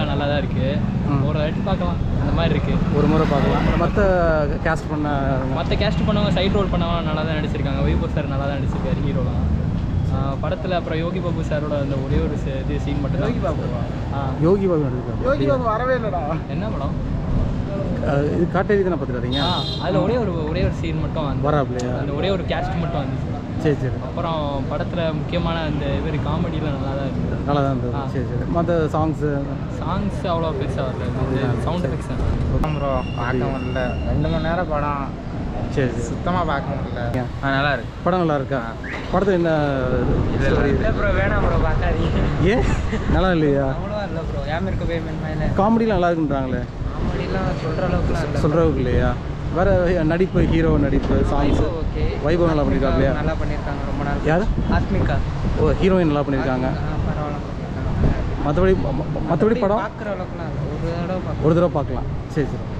காமெடிலாம் நல்லா தான் இருக்குது ம். ஒரு வாட்டி பார்க்கலாம் அந்த மாதிரி இருக்குது ஒரு முறை பார்க்கலாம் மற்ற கேஸ்ட் பண்ண மற்ற கேஸ்ட் பண்ணவங்க சைட் ரோல் பண்ணவங்க நல்லா தான் நடிச்சிருக்காங்க வைபோ சார் நல்லா தான் நடிச்சிருக்காரு ஹீரோலாம் படத்தில் அப்புறம் யோகி பாபு சாரோட அந்த ஒரே ஒரு ச- இது சீன் மட்டும் யோகி பாபு ஆ யோகி பாபு நடிச்சிருக்காங்க யோகி பாபு வரவே இல்லைடா என்ன படம் அஹ் இது காட்டேரி தானே பார்த்துட்டு ஆ அதில் ஒரே ஒரு ஒரே ஒரு சீன் மட்டும் அந்த வராப்லையா அந்த ஒரே ஒரு கேஸ்ட் மட்டும் வந்துச்சு சரி சரி அப்புறம் படத்தில் முக்கியமான அந்த இவர் காமெடியில் நல்லா தான் இருக்குது நல்லா தான் இருந்தது ஆ. சரி சரி மற்ற சாங்ஸு சாங்ஸ் அவ்வளோ பெருசாக வரல சவுண்ட் எஃபெக்ட்ஸ் தான் ப்ரோ பார்க்க முடியல ரெண்டு மணி நேரம் படம் சரி சரி சுத்தமாக பார்க்க முடியல நல்லா இருக்கு படம் நல்லா இருக்கா படத்தில் என்ன story? ப்ரோ வேணாம் ப்ரோ பார்க்காதீங்க ஏன் நல்லா இல்லையா அவ்வளோவா இல்லை ப்ரோ ஏன் இருக்க பேமெண்ட் மேலே காமெடிலாம் நல்லா இருக்குன்றாங்களே காமெடிலாம் சொல்கிற அளவுக்குலாம் இல்லை சொல்கிறவுக்கு இல்லையா வேற நடிப்பு ஹீரோ நடிப்பு சாங்ஸ் ஓகே வைபவ் நல்லா பண்ணியிருக்காங்க இல்லையா நல்லா பண்ணியிருக்காங்க ரொம்ப நாள் யார் ஆத்மிகா ஓ ஹீரோயின் நல்லா பண்ணியிருக்காங்க பரவாயில்ல மற்றபடி மற்றபடி படம் பார்க்குற அளவுக்குலாம் இல்லை ஒரு தடவை ஒரு தடவை பார்க்கலாம் சரி சரி